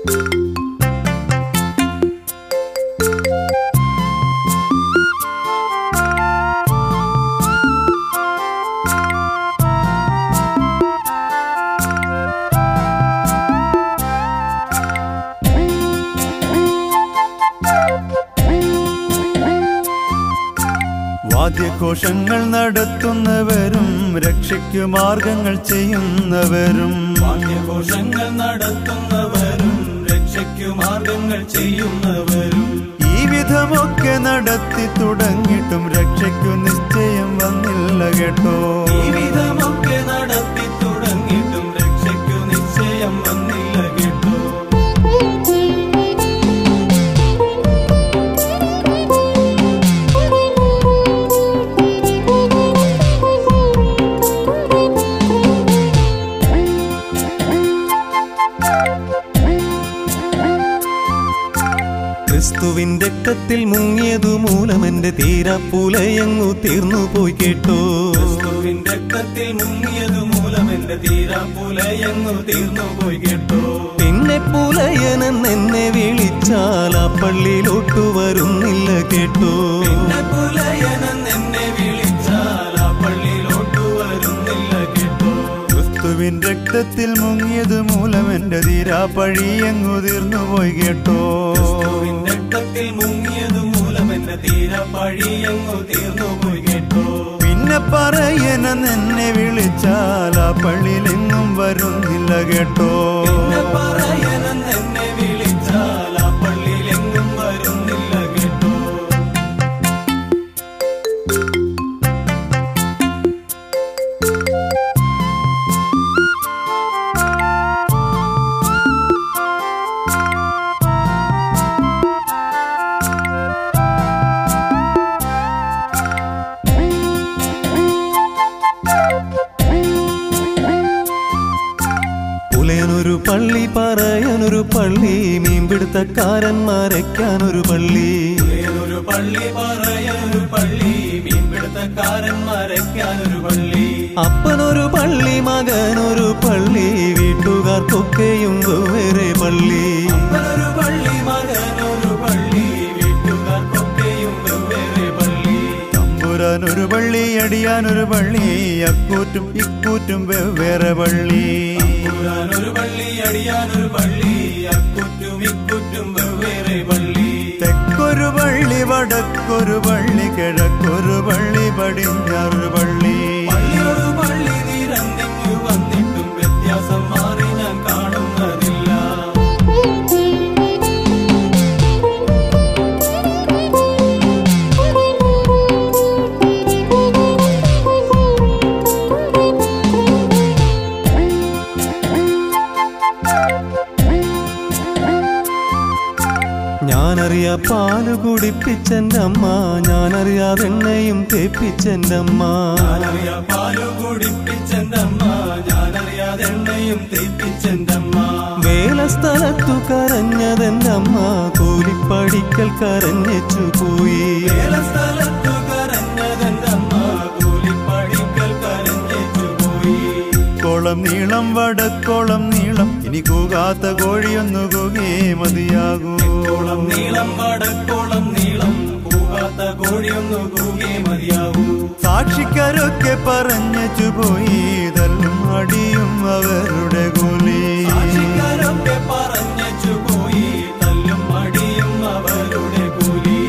വാദ്യഘോഷങ്ങൾ നടത്തുന്നവരും രക്ഷയ്ക്കു മാർഗങ്ങൾ ചെയ്യുന്നവരും വാദ്യഘോഷങ്ങൾ നടത്തുന്നവരും രക്ഷയ്ക്കു മാർഗങ്ങൾ ചെയ്യുന്നവരും ഈ വിധമൊക്കെ നടത്തി തുടങ്ങിയിട്ടും രക്ഷയ്ക്കു നിശ്ചയം വന്നില്ല കേട്ടോ ഈ വിധമൊക്കെ നടത്തി തുടങ്ങിയിട്ടും രക്ഷയ്ക്കു നിശ്ചയം വന്നില്ല കേട്ടോ ക്രിസ്തുവിൻ രക്തത്തിൽ മുങ്ങിയതു മൂലം എന്റെ തീരാപ്പുലയങ്ങു തീർന്നു പോയി കേട്ടോ ക്രിസ്തുവിൻ രക്തത്തിൽ മുങ്ങിയതു മൂലം എന്റെ തീരാ പുലയങ്ങു തീർന്നു പോയി കേട്ടോ പിന്നെ പുലയനെന്ന് എന്നെ വിളിച്ചാൽ ആ പള്ളിയിലോട്ടു വരുന്നില്ല കേട്ടോ പിന്നെ പുലയനെന്ന് എന്നെ വിളിച്ചാൽ ആ പള്ളിയിലോട്ടു വരുന്നില്ല കേട്ടോ ക്രിസ്തുവിൻ രക്തത്തിൽ മുങ്ങിയത് മൂലം എന്റെ തീരാ പഴിയങ്ങു തീർന്നു പോയി കേട്ടോ ക്രിസ്തുവിൻ രക്തത്തിൽ മുങ്ങിയതു മൂലം എന്റെ തീരാ പഴിയങ്ങു തീർന്നു പോയി കേട്ടോ പിന്നെ പറയനെന്ന് എന്നെ വിളിച്ചാൽ ആ പള്ളിയിലെങ്ങും വരുന്നില്ല കേട്ടോ പിന്നെ പറയനെന്ന് എന്നെ വിളിച്ചാൽ ആ പള്ളിയിലെങ്ങും വരുന്നില്ല കേട്ടോ പുലയനൊരു പള്ളി പറയാനൊരു പള്ളി മീൻപിടുത്തക്കാരന്മാരയ്ക്കാനൊരു പള്ളി ഒരു പള്ളി പറയാനൊരു പള്ളി മീൻപിടുത്തക്കാരന്മാരയ്ക്കാനൊരു പള്ളി അപ്പനൊരു പള്ളി മകനൊരു പള്ളി വീട്ടുകാർക്കൊക്കെയും വേറെ പള്ളി ഒരു പള്ളി മകനൊരു പള്ളി വീട്ടുകാർക്കൊക്കെയും വെവ്വേറെ പള്ളി തമ്പുരാനൊരു പള്ളി അടിയാനൊരു പള്ളി അക്കൂറ്റും ഇക്കൂറ്റും വെവ്വേറെ പള്ളി ഒരു പള്ളി അടിയാനൊരു പള്ളി അക്കുറ്റും ഇക്കുറ്റും വെവ്വേറെ പള്ളി തെക്കൊരു പള്ളി വടക്കൊരു പള്ളി കിഴക്കൊരു പള്ളി പടിഞ്ഞാറൊരു പള്ളി പള്ളിയൊരു പള്ളി നിരന്നിങ്ങു വന്നിട്ടും വ്യത്യാസം മാറി ഞാൻ കാണുന്നതില്ല ഞാനറിയാ പാല് കുടിപ്പിച്ചെന്റെ അമ്മ ഞാനറിയാതെ എണ്ണയും തേപ്പിച്ചെന്റെ അമ്മ ഞാനറിയാ പാലു കുടിപ്പിച്ചെന്റെ അമ്മ ഞാനറിയാതെ എണ്ണയും തേപ്പിച്ചെന്റെ അമ്മ വേല സ്ഥലത്തു കരഞ്ഞതെന്റെ അമ്മ കൂലിപ്പടിക്കൽ കരഞ്ഞു പോയി വേല സ്ഥലത്തു കരഞ്ഞതെന്റെ അമ്മ കൂലിപ്പടിക്കൽ കരഞ്ഞേച്ചു പോയി കോളം നീളം വടക്കോളം നീളം ഇനി കൂകാത്ത കോഴിയൊന്നു കൂകേ മതിയാകൂ കോളം നീളം വടക്കോളം നീളം കൂകാത്ത കോഴിയൊന്നു കൂകെ മതിയാവൂ സാക്ഷിക്കാരൊക്കെ പറഞ്ഞച്ചു പോയി തല്ലും അടിയും അവരുടെ കൂലി സാക്ഷിക്കാരൊക്കെ പറഞ്ഞേച്ചു പോയി തല്ലും അടിയും അവരുടെ കൂലി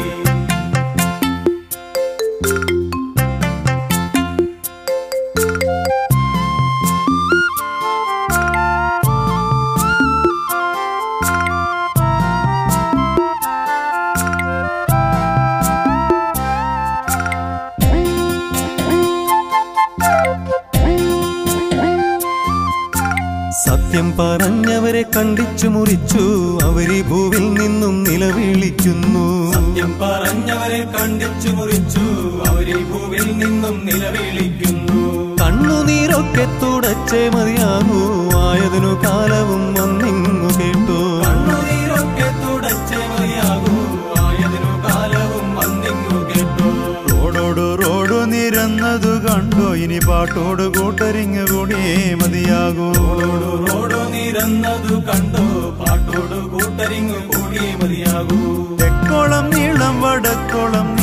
സത്യം പറഞ്ഞവരെ കണ്ടിച്ചു മുറിച്ചു അവര് ഭൂവിൽ നിന്നും നിലവിളിക്കുന്നു സത്യം പറഞ്ഞവരെ കണ്ടിച്ചു മുറിച്ചു അവരെ ഭൂവിൽ നിന്നും നിലവിളിക്കുന്നു കണ്ണുനീരൊക്കെ തുടച്ചേ മതിയാകൂ ആയതിനു കാലവും വന്നിങ്ങു കേട്ടു കണ്ണുനീരൊക്കെ തുടച്ചേ മതിയാകൂ ആയതിനു കാലവും വന്നിങ്ങു കേട്ടു റോഡോട് റോഡ് നിരന്നതു കണ്ടോ ഇനി പാട്ടോട് കൂട്ടരിങ്ങ് കൂടിയേ മതിയാകൂ റോഡു റോഡു നിരന്നതു കണ്ടു പാട്ടോട് കൂട്ടരിങ്ങു കൂടിയേ മതിയാകൂ തെക്കോളം നീളം വടക്കോളം